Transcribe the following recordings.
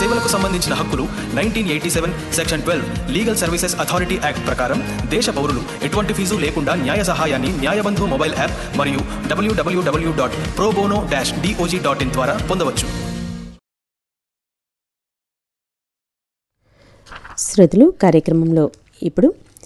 సేవలకు సంబంధించిన హక్కులు nineteen eighty seven section twelve legal services authority act ప్రకారం దేశ పౌరులు ఎటువంటి ఫీజు లేకుండా న్యాయ సహాయాన్ని న్యాయబంధు మొబైల్ యాప్ మరియు డబ్ల్యూడబ్ల్యూడబ్ల్యూ dot pro bono dash DOJ dot in ద్వారా పొందవచ్చు శ్రోతలు కార్యక్రమంలో ఇప్పుడు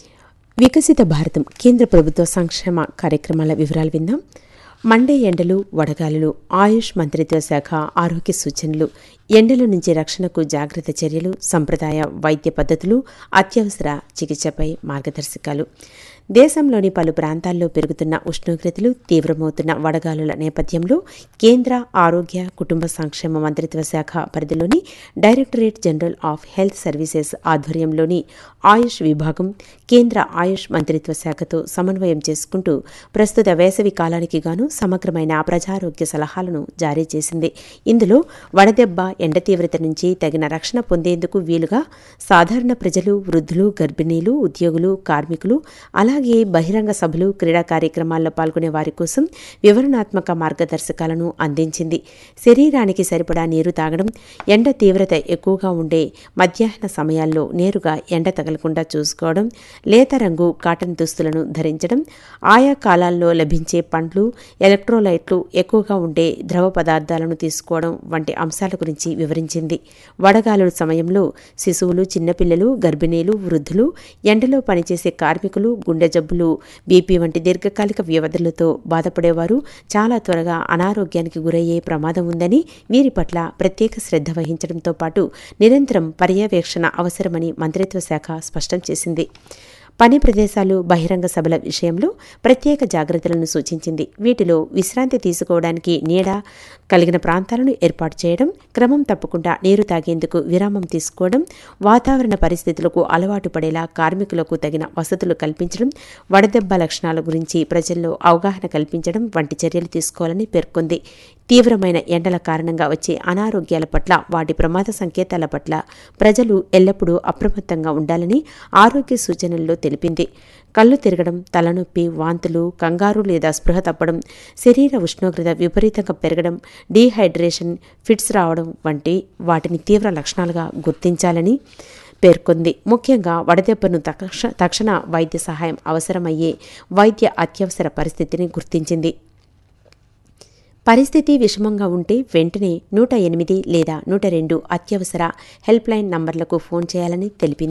వికసిత భారతం కేంద్ర ప్రభుత్వ సంక్షేమ కార్యక్రమాల వివరాలు విందాం మండే ఎండలు వడగాలులు ఆయుష్ మంత్రిత్వ శాఖ ఆరోగ్య సూచనలు ఎండల నుంచి రక్షణకు జాగ్రత్త చర్యలు సంప్రదాయ వైద్య పద్ధతులు అత్యవసర చికిత్సపై మార్గదర్శకాలు దేశంలోని పలు ప్రాంతాల్లో పెరుగుతున్న ఉష్ణోగ్రతలు తీవ్రమవుతున్న వడగాలుల నేపథ్యంలో కేంద్ర ఆరోగ్య కుటుంబ సంక్షేమ మంత్రిత్వ శాఖ పరిధిలోని directorate general of health services ఆధ్వర్యంలోని ఆయుష్ విభాగం కేంద్ర ఆయుష్ మంత్రిత్వ శాఖతో సమన్వయం చేసుకుంటూ ప్రస్తుత వేసవి కాలానికి గాను సమగ్రమైన ప్రజారోగ్య సలహాలను జారీ చేసింది ఇందులో వడదెబ్బ ఎండ తీవ్రత నుంచి తగిన రక్షణ పొందేందుకు వీలుగా సాధారణ ప్రజలు వృద్ధులు గర్భిణీలు ఉద్యోగులు కార్మికులు అలాగే బహిరంగ సభలు క్రీడా కార్యక్రమాల్లో పాల్గొనే వారి కోసం వివరణాత్మక మార్గదర్శకాలను అందించింది శరీరానికి సరిపడా నీరు తాగడం ఎండ తీవ్రత ఎక్కువగా ఉండే మధ్యాహ్న సమయాల్లో నేరుగా ఎండ తగలకుండా చూసుకోవడం లేత రంగు కాటన్ దుస్తులను ధరించడం ఆయా కాలాల్లో లభించే పండ్లు ఎలక్ట్రోలైట్లు ఎక్కువగా ఉండే ద్రవ పదార్థాలను తీసుకోవడం వంటి అంశాల గురించి వివరించింది వడగాలుల సమయంలో శిశువులు చిన్నపిల్లలు గర్భిణీలు వృద్ధులు ఎండలో పనిచేసే కార్మికులు గుండె జబ్బులు బీపీ వంటి దీర్ఘకాలిక వ్యవధులతో బాధపడేవారు చాలా త్వరగా అనారోగ్యానికి గురయ్యే ప్రమాదం ఉందని వీరి పట్ల ప్రత్యేక శ్రద్ధ వహించడంతో పాటు నిరంతరం పర్యవేక్షణ అవసరమని మంత్రిత్వ శాఖ స్పష్టం చేసింది పని ప్రదేశాలు బహిరంగ సభల విషయంలో ప్రత్యేక జాగ్రత్తలను సూచించింది వీటిలో విశ్రాంతి తీసుకోవడానికి నీడ కలిగిన ప్రాంతాలను ఏర్పాటు చేయడం క్రమం తప్పకుండా నీరు తాగేందుకు విరామం తీసుకోవడం వాతావరణ పరిస్థితులకు అలవాటు పడేలా కార్మికులకు తగిన వసతులు కల్పించడం వడదెబ్బ లక్షణాల గురించి ప్రజల్లో అవగాహన కల్పించడం వంటి చర్యలు తీసుకోవాలని పేర్కొంది తీవ్రమైన ఎండల కారణంగా వచ్చే అనారోగ్యాల పట్ల వాటి ప్రమాద సంకేతాల పట్ల ప్రజలు ఎల్లప్పుడూ అప్రమత్తంగా ఉండాలని ఆరోగ్య సూచనల్లో తెలిపింది కళ్ళు తిరగడం తలనొప్పి వాంతులు కంగారు లేదా స్పృహ తప్పడం శరీర ఉష్ణోగ్రత విపరీతంగా పెరగడం డీహైడ్రేషన్ ఫిట్స్ రావడం వంటి వాటిని తీవ్ర లక్షణాలుగా గుర్తించాలని పేర్కొంది ముఖ్యంగా వడదెబ్బను తక్ష తక్షణ వైద్య సహాయం అవసరమయ్యే వైద్య అత్యవసర పరిస్థితిని గుర్తించింది పరిస్థితి విషమంగా ఉంటే వెంటనే నూట ఎనిమిది లేదా నూట రెండు అత్యవసర హెల్ప్ లైన్ నంబర్లకు ఫోన్ చేయాలని తెలిపింది